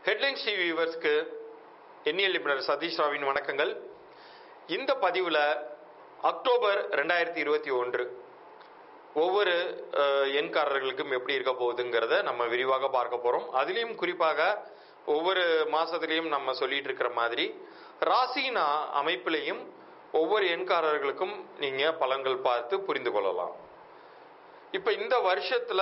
headlines TV வியூவர்ஸ்க்கு எண்ணியல் நிபுணர் சதீஷ் ராவின் வணக்கங்கள் இந்த பதிவில் அக்டோபர் ரெண்டாயிரத்தி இருபத்தி ஒன்று ஒவ்வொரு அஹ், எண்காரர்களுக்கும் எப்படி இருக்க போகுதுங்கிறத நம்ம விரிவாக பார்க்க போகிறோம் அதுலேயும் குறிப்பாக ஒவ்வொரு மாதத்துலேயும் நம்ம சொல்லிட்டு இருக்கிற மாதிரி ராசியின் அ- அமைப்பிலையும் ஒவ்வொரு எண்காரர்களுக்கும் நீங்கள் பலன்கள் பார்த்து புரிந்து கொள்ளலாம் இப்போ இந்த வருஷத்துல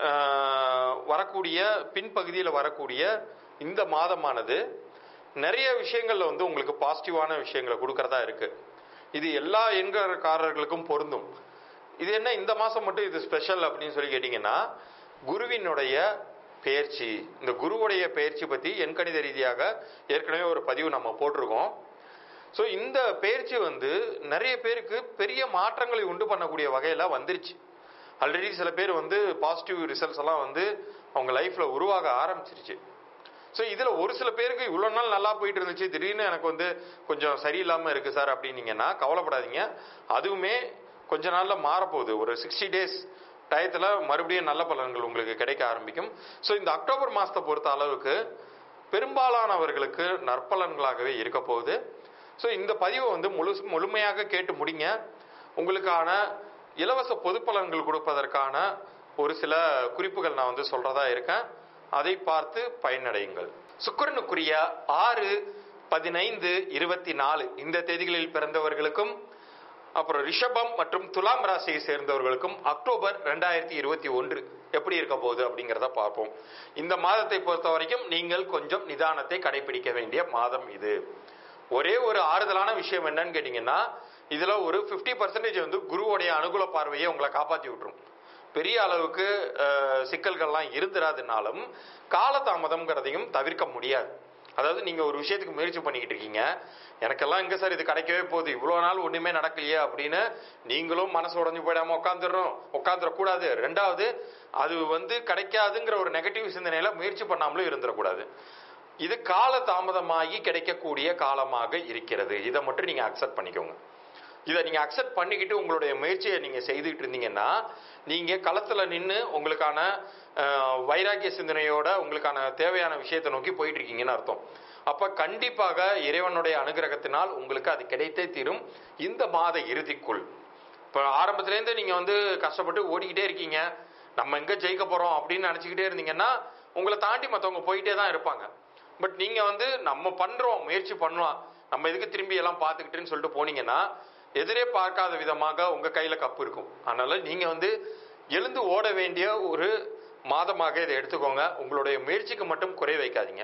ஆஹ், வரக்கூடிய பின்பகுதியில் வரக்கூடிய இந்த மாதமானது நிறைய விஷயங்கள்ல வந்து உங்களுக்கு பாசிட்டிவான விஷயங்களை கொடுக்கறதா இருக்கு இது எல்லா எண்காரர்களுக்கும் பொருந்தும் இது என்ன இந்த மாசம் மட்டும் இது ஸ்பெஷல் அப்படின்னு சொல்லி கேட்டிங்கன்னா குருவினுடைய பெயர்ச்சி இந்த குருவுடைய பெயர்ச்சி பத்தி எண்கணித ரீதியாக ஏற்கனவே ஒரு பதிவு நம்ம போட்டிருக்கோம் ஸோ இந்த பயிற்சி வந்து நிறைய பேருக்கு பெரிய மாற்றங்களை உண்டு பண்ணக்கூடிய வகையில் வந்துருச்சு ஆல்ரெடி சில பேர் வந்து பாசிட்டிவ் ரிசல்ட்ஸ் எல்லாம் வந்து அவங்க லைஃப்ல உருவாக ஆரம்பிச்சிருச்சு ஸோ இதில் ஒரு சில பேருக்கு இவ்வளோ நாள் நல்லா போயிட்டு இருந்துச்சு திடீர்னு எனக்கு வந்து கொஞ்சம் சரியில்லாமல் இருக்குது சார் அப்படின்னீங்கன்னா கவலைப்படாதீங்க அதுவுமே கொஞ்ச நாளில் மாறப்போகுது ஒரு சிக்ஸ்டி டேஸ் டயத்தில் மறுபடியும் நல்ல பலன்கள் உங்களுக்கு கிடைக்க ஆரம்பிக்கும் ஸோ இந்த அக்டோபர் மாதத்தை பொறுத்த அளவுக்கு பெரும்பாலானவர்களுக்கு நற்பலன்களாகவே இருக்க போகுது ஸோ இந்த பதிவை வந்து முழு முழுமையாக கேட்டு முடிங்க உங்களுக்கான இலவச பொது பலன்கள் கொடுப்பதற்கான ஒரு சில குறிப்புகள் நான் வந்து சொல்றதா இருக்கேன் அதை பார்த்து பயனடையுங்கள் சுக்கிரனுக்குரிய ஆறு பதினைந்து இருபத்தி நாலு இந்த தேதிகளில் பிறந்தவர்களுக்கும் அப்புறம் ரிஷபம் மற்றும் துலாம் ராசியை சேர்ந்தவர்களுக்கும் அக்டோபர் ரெண்டாயிரத்தி இருபத்தி ஒன்று எப்படி இருக்க போகுது அப்படிங்கிறத பார்ப்போம் இந்த மாதத்தை பொறுத்த வரைக்கும் நீங்கள் கொஞ்சம் நிதானத்தை கடைபிடிக்க வேண்டிய மாதம் இது ஒரே ஒரு ஆறுதலான விஷயம் என்னன்னு கேட்டிங்கன்னா இதுல ஒரு 50% பர்சன்டேஜ் வந்து குருவுடைய அனுகூல பார்வையை உங்களை காப்பாற்றி விட்டுரும் பெரிய அளவுக்கு அஹ், சிக்கல்கள்லாம் இருந்துராதுனாலும் காலதாமதம்ங்கிறதையும் தவிர்க்க முடியாது அதாவது நீங்க ஒரு விஷயத்துக்கு முயற்சி பண்ணிக்கிட்டு இருக்கீங்க எனக்கெல்லாம் எங்க சார் இது கிடைக்கவே போகுது இவ்வளோ நாள் ஒண்ணுமே நடக்கலையே அப்படின்னு நீங்களும் மனசு உடஞ்சு போயிடாம உட்காந்துடணும் உட்காந்துடக்கூடாது ரெண்டாவது அது வந்து கிடைக்காதுங்கிற ஒரு நெகட்டிவ் சிந்தனையில முயற்சி பண்ணாமலும் இருந்துடக்கூடாது இது கால தாமதமாகி கிடைக்கக்கூடிய காலமாக இருக்கிறது இதை மட்டும் நீங்க அக்செப்ட் பண்ணிக்கோங்க இதை நீங்க அக்செப்ட் பண்ணிக்கிட்டு உங்களுடைய முயற்சியை நீங்க செய்துட்டு இருந்தீங்கன்னா நீங்க களத்துல நின்று உங்களுக்கான அஹ், வைராக்கிய சிந்தனையோட உங்களுக்கான தேவையான விஷயத்தை நோக்கி போயிட்டு இருக்கீங்கன்னு அர்த்தம் அப்ப கண்டிப்பாக இறைவனுடைய அனுகிரகத்தினால் உங்களுக்கு அது கிடைத்தே தீரும் இந்த மாத இறுதிக்குள் இப்போ ஆரம்பத்துலேருந்து நீங்க வந்து கஷ்டப்பட்டு ஓடிக்கிட்டே இருக்கீங்க நம்ம எங்க ஜெயிக்க போறோம் அப்படின்னு நினைச்சுக்கிட்டே இருந்தீங்கன்னா உங்களை தாண்டி மற்றவங்க போயிட்டே தான் இருப்பாங்க பட் நீங்க வந்து நம்ம பண்றோம் முயற்சி பண்ணலாம் நம்ம எதுக்கு திரும்பி எல்லாம் பார்த்துக்கிட்டுன்னு சொல்லிட்டு போனீங்கன்னா எதிரே பார்க்காத விதமாக உங்க கையில கப்பு இருக்கும் அதனால நீங்க வந்து எழுந்து ஓட வேண்டிய ஒரு மாதமாக இதை எடுத்துக்கோங்க உங்களுடைய முயற்சிக்கு மட்டும் குறை வைக்காதீங்க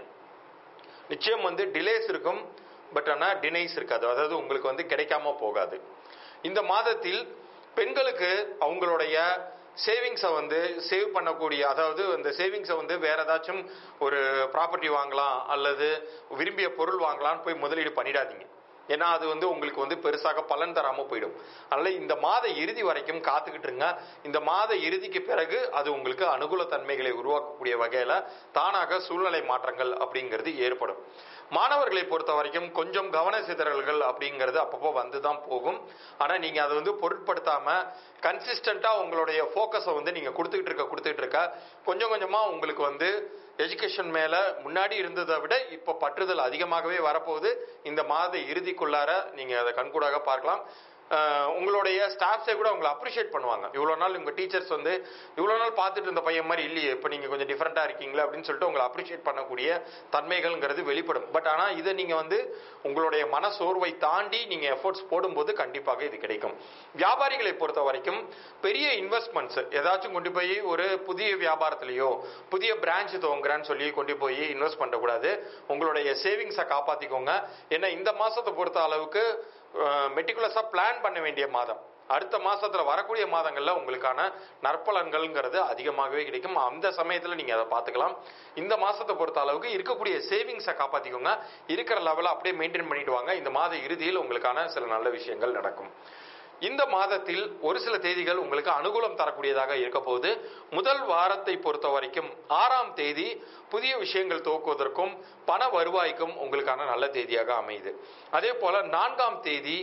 நிச்சயம் வந்து டிலேஸ் இருக்கும் பட் ஆனால் டினைஸ் இருக்காது அதாவது உங்களுக்கு வந்து கிடைக்காம போகாது இந்த மாதத்தில் பெண்களுக்கு அவங்களுடைய சேவிங்ஸை வந்து சேவ் பண்ணக்கூடிய அதாவது அந்த சேவிங்ஸை வந்து வேற ஏதாச்சும் ஒரு ப்ராப்பர்ட்டி வாங்கலாம் அல்லது விரும்பிய பொருள் வாங்கலாம்னு போய் முதலீடு பண்ணிடாதீங்க ஏன்னா அது வந்து உங்களுக்கு வந்து பெருசாக பலன் தராம போயிடும் அதனால இந்த மாத இறுதி வரைக்கும் காத்துக்கிட்டு இருங்க இந்த மாத இறுதிக்கு பிறகு அது உங்களுக்கு அனுகூல தன்மைகளை உருவாக்கக்கூடிய வகையில தானாக சூழ்நிலை மாற்றங்கள் அப்படிங்கிறது ஏற்படும் மாணவர்களை பொறுத்த வரைக்கும் கொஞ்சம் கவன சிதறல்கள் அப்படிங்கிறது அப்பப்போ வந்து தான் போகும் ஆனா நீங்க அதை வந்து பொருட்படுத்தாம கன்சிஸ்டண்டா உங்களுடைய ஃபோக்கஸை வந்து நீங்க கொடுத்துக்கிட்டு இருக்க கொடுத்துக்கிட்டு இருக்க கொஞ்சம் கொஞ்சமா உங்களுக்கு வந்து எஜுகேஷன் மேல முன்னாடி இருந்ததை விட இப்ப பற்றுதல் அதிகமாகவே வரப்போகுது இந்த மாத இறுதிக்குள்ளார நீங்க அதை கண்கூடாக பார்க்கலாம் அஹ் உங்களுடைய ஸ்டாஃப்ஸே கூட உங்களை அப்ரிஷியேட் பண்ணுவாங்க இவ்வளோ நாள் உங்க டீச்சர்ஸ் வந்து இவ்வளோ நாள் பார்த்துட்டு இருந்த பையன் மாதிரி இல்லையே இப்போ நீங்க கொஞ்சம் டிஃப்ரெண்டா இருக்கீங்களா அப்படின்னு சொல்லிட்டு உங்களை அப்ரிஷியேட் பண்ணக்கூடிய தன்மைகள்ங்கிறது வெளிப்படும் பட் ஆனா இதை நீங்க வந்து உங்களுடைய மன சோர்வை தாண்டி நீங்க எஃபோர்ட்ஸ் போடும்போது கண்டிப்பாக இது கிடைக்கும் வியாபாரிகளை பொறுத்த வரைக்கும் பெரிய இன்வெஸ்ட்மெண்ட்ஸ் ஏதாச்சும் கொண்டு போய் ஒரு புதிய வியாபாரத்திலேயோ புதிய பிரான்ச் துவங்குறேன்னு சொல்லி கொண்டு போய் இன்வெஸ்ட் பண்ணக்கூடாது உங்களுடைய சேவிங்ஸை காப்பாத்திக்கோங்க ஏன்னா இந்த மாசத்தை பொறுத்த அளவுக்கு மெட்டிகுலஸா பிளான் பண்ண வேண்டிய மாதம் அடுத்த மாசத்துல வரக்கூடிய மாதங்கள்ல உங்களுக்கான நற்பலன்கள்ங்கிறது அதிகமாகவே கிடைக்கும் அந்த சமயத்துல நீங்க அதை பார்த்துக்கலாம் இந்த மாசத்தை பொறுத்த அளவுக்கு இருக்கக்கூடிய சேவிங்ஸை காப்பாத்திக்கோங்க இருக்கிற லெவலை அப்படியே மெயின்டைன் பண்ணிட்டு வாங்க இந்த மாத இறுதியில் உங்களுக்கான சில நல்ல விஷயங்கள் நடக்கும் இந்த மாதத்தில் ஒரு சில தேதிகள் உங்களுக்கு அனுகூலம் தரக்கூடியதாக இருக்க போகுது முதல் வாரத்தை பொறுத்த வரைக்கும் ஆறாம் தேதி புதிய விஷயங்கள் துவக்குவதற்கும் பண வருவாய்க்கும் உங்களுக்கான நல்ல தேதியாக அமையுது அதே போல நான்காம் தேதி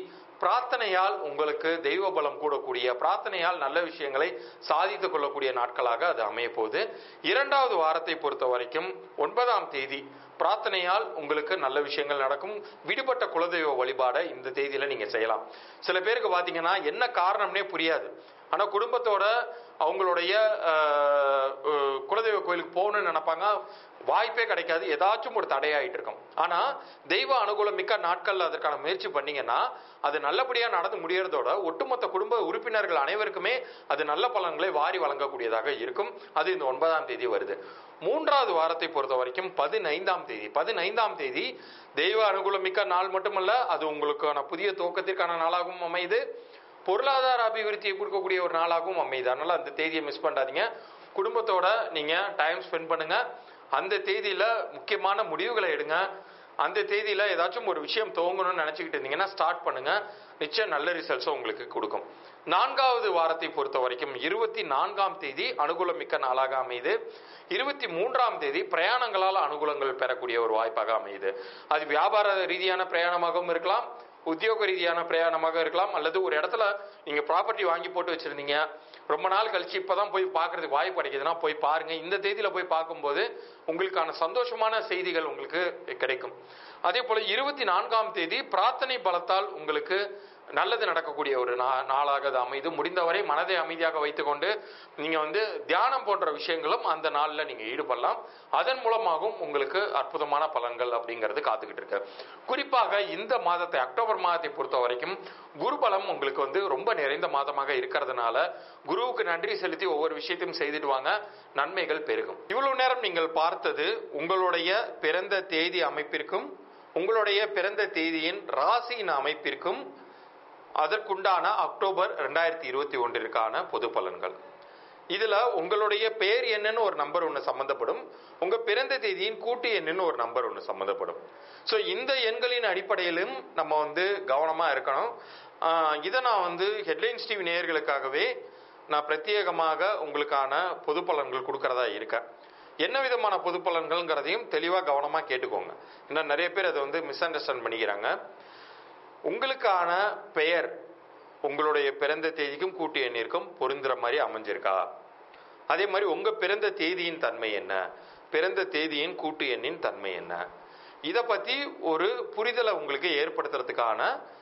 பிரார்த்தனையால் உங்களுக்கு தெய்வ பலம் கூடக்கூடிய பிரார்த்தனையால் நல்ல விஷயங்களை சாதித்துக் கொள்ளக்கூடிய நாட்களாக அது அமைய போகுது இரண்டாவது வாரத்தை பொறுத்த வரைக்கும் ஒன்பதாம் தேதி பிரார்த்தனையால் உங்களுக்கு நல்ல விஷயங்கள் நடக்கும் விடுபட்ட குலதெய்வ வழிபாடை இந்த தேதியில நீங்க செய்யலாம் சில பேருக்கு பாத்தீங்கன்னா என்ன காரணம்னே புரியாது ஆனா குடும்பத்தோட அவங்களுடைய அஹ், அஹ், குலதெய்வ கோயிலுக்கு போகணும்னு நினைப்பாங்க வாய்ப்பே கிடைக்காது ஏதாச்சும் ஒரு தடையாயிட்டு இருக்கும் ஆனா தெய்வ அனுகூலம் மிக்க நாட்கள்ல அதற்கான முயற்சி பண்ணீங்கன்னா அது நல்லபடியா நடந்து முடியறதோட ஒட்டுமொத்த குடும்ப உறுப்பினர்கள் அனைவருக்குமே அது நல்ல பலன்களை வாரி வழங்கக்கூடியதாக இருக்கும் அது இந்த ஒன்பதாம் தேதி வருது மூன்றாவது வாரத்தை பொறுத்த வரைக்கும் பதினைந்தாம் தேதி பதினைந்தாம் தேதி தெய்வ அனுகூலம் மிக்க நாள் மட்டுமல்ல அது உங்களுக்கான புதிய துவக்கத்திற்கான நாளாகவும் அமையுது பொருளாதார அபிவிருத்தியை கொடுக்கக்கூடிய ஒரு நாளாகவும் அமையுது அதனால அந்த தேதியை மிஸ் பண்ணாதீங்க குடும்பத்தோட நீங்க டைம் ஸ்பெண்ட் பண்ணுங்க அந்த தேதியில முக்கியமான முடிவுகளை எடுங்க அந்த தேதியில ஏதாச்சும் ஒரு விஷயம் துவங்கணும்னு நினைச்சுக்கிட்டு இருந்தீங்கன்னா ஸ்டார்ட் பண்ணுங்க நிச்சயம் நல்ல ரிசல்ட்ஸும் உங்களுக்கு கொடுக்கும் நான்காவது வாரத்தை பொறுத்த வரைக்கும் இருபத்தி நான்காம் தேதி அனுகூலம் மிக்க நாளாக அமையுது இருபத்தி மூன்றாம் தேதி பிரயாணங்களால் அனுகூலங்கள் பெறக்கூடிய ஒரு வாய்ப்பாக அமையுது அது வியாபார ரீதியான பிரயாணமாகவும் இருக்கலாம் உத்தியோக ரீதியான பிரயாணமாக இருக்கலாம் அல்லது ஒரு இடத்துல நீங்க ப்ராப்பர்ட்டி வாங்கி போட்டு வச்சிருந்தீங்க ரொம்ப நாள் கழிச்சு இப்பதான் போய் பார்க்கறதுக்கு வாய்ப்பு கிடைக்குதுன்னா போய் பாருங்க இந்த தேதியில போய் பார்க்கும்போது உங்களுக்கான சந்தோஷமான செய்திகள் உங்களுக்கு கிடைக்கும் அதே போல இருபத்தி நான்காம் தேதி பிரார்த்தனை பலத்தால் உங்களுக்கு நல்லது நடக்கக்கூடிய ஒரு நா- நாளாக அது அமைது முடிந்தவரை மனதை அமைதியாக வைத்துக்கொண்டு நீங்க வந்து தியானம் போன்ற விஷயங்களும் அந்த நாள்ல நீங்க ஈடுபடலாம் அதன் மூலமாகவும் உங்களுக்கு அற்புதமான பலன்கள் அப்படிங்கிறது காத்துக்கிட்டு இருக்கு குறிப்பாக இந்த மாதத்தை அக்டோபர் மாதத்தை பொறுத்த வரைக்கும் குருபலம் உங்களுக்கு வந்து ரொம்ப நிறைந்த மாதமாக இருக்கிறதுனால குருவுக்கு நன்றி செலுத்தி ஒவ்வொரு விஷயத்தையும் செய்துட்டு வாங்க நன்மைகள் பெருகும் இவ்வளவு நேரம் நீங்கள் பார்த்தது உங்களுடைய பிறந்த தேதி அமைப்பிற்கும் உங்களுடைய பிறந்த தேதியின் ராசியின் அமைப்பிற்கும் அதற்குண்டான அக்டோபர் ரெண்டாயிரத்தி இருபத்தி ஒன்றிற்கான பொது பலன்கள் இதுல உங்களுடைய பெயர் என்னன்னு ஒரு நம்பர் ஒன்று சம்பந்தப்படும் உங்க பிறந்த தேதியின் கூட்டு எண்ணுன்னு ஒரு நம்பர் ஒன்று சம்பந்தப்படும் ஸோ இந்த எண்களின் அடிப்படையிலும் நம்ம வந்து கவனமா இருக்கணும் ஆஹ் இதை நான் வந்து ஹெட்லைன்ஸ் டிவி நேயர்களுக்காகவே நான் பிரத்யேகமாக உங்களுக்கான பொது பலன்கள் கொடுக்கறதா இருக்கேன் என்ன விதமான பொது பலன்கள்ங்கிறதையும் தெளிவாக கவனமாக கேட்டுக்கோங்க ஏன்னா நிறைய பேர் அதை வந்து மிஸ் அண்டர்ஸ்டாண்ட் பண்ணிக்கிறாங்க உங்களுக்கான பெயர் உங்களுடைய பிறந்த தேதிக்கும் கூட்டு எண்ணிற்கும் பொருந்துற மாதிரி அமைஞ்சிருக்கா அதே மாதிரி உங்க பிறந்த தேதியின் தன்மை என்ன பிறந்த தேதியின் கூட்டு எண்ணின் தன்மை என்ன இதை பத்தி ஒரு புரிதலை உங்களுக்கு ஏற்படுத்துறதுக்கான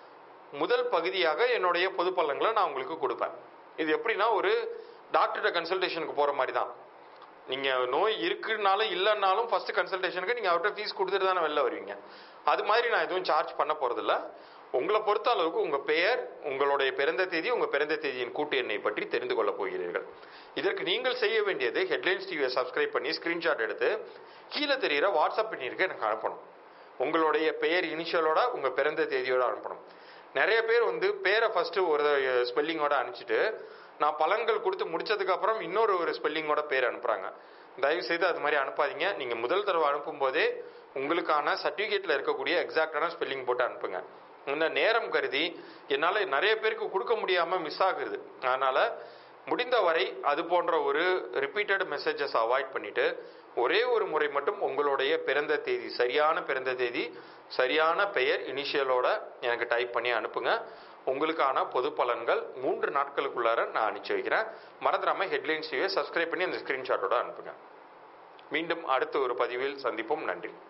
முதல் பகுதியாக என்னுடைய பொது பலன்களை நான் உங்களுக்கு கொடுப்பேன் இது எப்படின்னா ஒரு டாக்டர்கிட்ட கன்சல்டேஷனுக்கு போற மாதிரி தான் நீங்க நோய் இருக்குனாலும் இல்லைன்னாலும் ஃபர்ஸ்ட் கன்சல்டேஷனுக்கு நீங்க அவர்கிட்ட ஃபீஸ் கொடுத்துட்டு தானே வெளில வருவீங்க அது மாதிரி நான் எதுவும் சார்ஜ் பண்ண போறதில்ல உங்களை பொறுத்த அளவுக்கு உங்க பெயர் உங்களுடைய பிறந்த தேதி உங்க பிறந்த தேதியின் கூட்டு எண்ணை பற்றி தெரிந்து கொள்ளப் போகிறீர்கள் இதற்கு நீங்கள் செய்ய வேண்டியது ஹெட்லைன்ஸ் டிவியை சப்ஸ்கிரைப் பண்ணி ஸ்கிரீன்ஷாட் எடுத்து கீழே தெரிகிற வாட்ஸ்அப் பண்ணியிருக்க எனக்கு அனுப்பணும் உங்களுடைய பெயர் இனிஷியலோட உங்க பிறந்த தேதியோட அனுப்பணும் நிறைய பேர் வந்து பேரை ஃபர்ஸ்ட் ஒரு ஸ்பெல்லிங்கோட அனுப்பிச்சிட்டு நான் பலன்கள் கொடுத்து முடிச்சதுக்கு அப்புறம் இன்னொரு ஒரு ஸ்பெல்லிங்கோட பேர் அனுப்புறாங்க தயவு செய்து அது மாதிரி அனுப்பாதீங்க நீங்க முதல் தடவை அனுப்பும் போதே உங்களுக்கான சர்டிபிகேட்ல இருக்கக்கூடிய எக்ஸாக்டான ஸ்பெல்லிங் போட்டு அனுப்புங்க இந்த நேரம் கருதி என்னால நிறைய பேருக்கு கொடுக்க முடியாம மிஸ் ஆகுது அதனால முடிந்தவரை அது போன்ற ஒரு ரிப்பீட்டட் மெசேஜஸ் அவாய்ட் பண்ணிட்டு ஒரே ஒரு முறை மட்டும் உங்களுடைய பிறந்த தேதி சரியான பிறந்த தேதி சரியான பெயர் இனிஷியலோட எனக்கு டைப் பண்ணி அனுப்புங்க உங்களுக்கான பொது பலன்கள் மூன்று நாட்களுக்குள்ளார நான் அனுப்பிச்சு வைக்கிறேன் மறந்துடாம ஹெட்லைன்ஸ் சப்ஸ்கிரைப் பண்ணி அந்த ஸ்கிரீன்ஷாட்டோட அனுப்புங்க மீண்டும் அடுத்த ஒரு பதிவில் சந்திப்போம் நன்றி